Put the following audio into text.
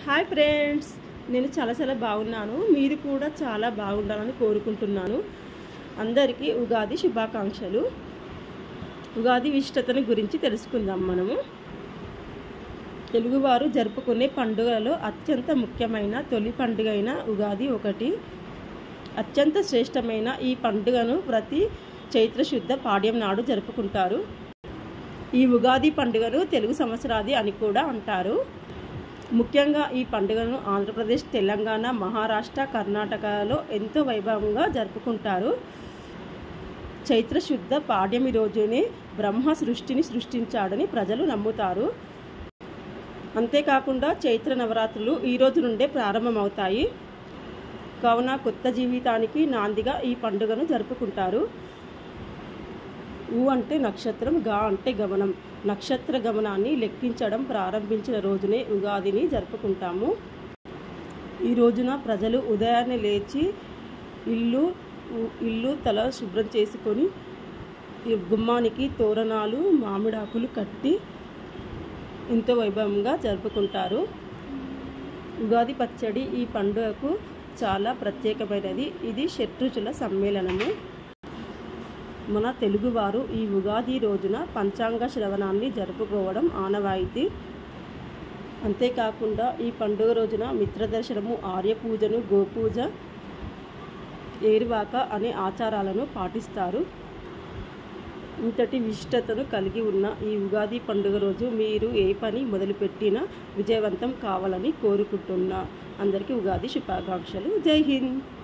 hi friends నేను చాలా చాలా బాగున్నాను మీరు కూడా చాలా బాగుండాలని కోరుకుంటున్నాను అందరికీ ఉగాది శుభాకాంక్షలు ఉగాది విశిష్టతను గురించి తెలుసుకుందాం మనము తెలుగువారు జరుపుకునే పండుగలలో అత్యంత ముఖ్యమైన తొలి పండుగ అయిన ఉగాది ఒకటి అత్యంత శ్రేష్టమైన ఈ పండుగను ప్రతి చైత్ర శుద్ధ పాడ్యం నాడు జరుపుకుంటారు ఈ ఉగాది పండుగను తెలుగు సంవత్సరాది అని కూడా అంటారు ముఖ్యంగా ఈ పండుగను ఆంధ్రప్రదేశ్ తెలంగాణ మహారాష్ట్ర కర్ణాటకలో ఎంతో వైభవంగా జరుపుకుంటారు చైత్ర శుద్ధ పాడ్యమి రోజునే బ్రహ్మ సృష్టిని సృష్టించాడని ప్రజలు నమ్ముతారు అంతేకాకుండా చైత్ర నవరాత్రులు ఈ రోజు నుండే ప్రారంభమవుతాయి కావున కొత్త జీవితానికి నాందిగా ఈ పండుగను జరుపుకుంటారు ఊ అంటే నక్షత్రం గా అంటే గమనం నక్షత్ర గమనాన్ని లెక్కించడం ప్రారంభించిన రోజునే ఉగాదిని జరుపుకుంటాము ఈ రోజున ప్రజలు ఉదయాన్నే లేచి ఇల్లు ఇల్లు తల శుభ్రం చేసుకొని ఈ గుమ్మానికి తోరణాలు మామిడాకులు కట్టి ఎంతో వైభవంగా జరుపుకుంటారు ఉగాది పచ్చడి ఈ పండుగకు చాలా ప్రత్యేకమైనది ఇది షట్రుచుల సమ్మేళనము మన తెలుగువారు ఈ ఉగాది రోజున పంచాంగ శ్రవణాన్ని జరుపుకోవడం ఆనవాయితీ అంతేకాకుండా ఈ పండుగ రోజున మిత్రదర్శనము ఆర్య పూజను గోపూజ ఏరువాక అనే ఆచారాలను పాటిస్తారు ఇంతటి విశిష్టతను కలిగి ఉన్న ఈ ఉగాది పండుగ రోజు మీరు ఏ పని మొదలుపెట్టినా విజయవంతం కావాలని కోరుకుంటున్నా అందరికీ ఉగాది శుభాకాంక్షలు జై హింద్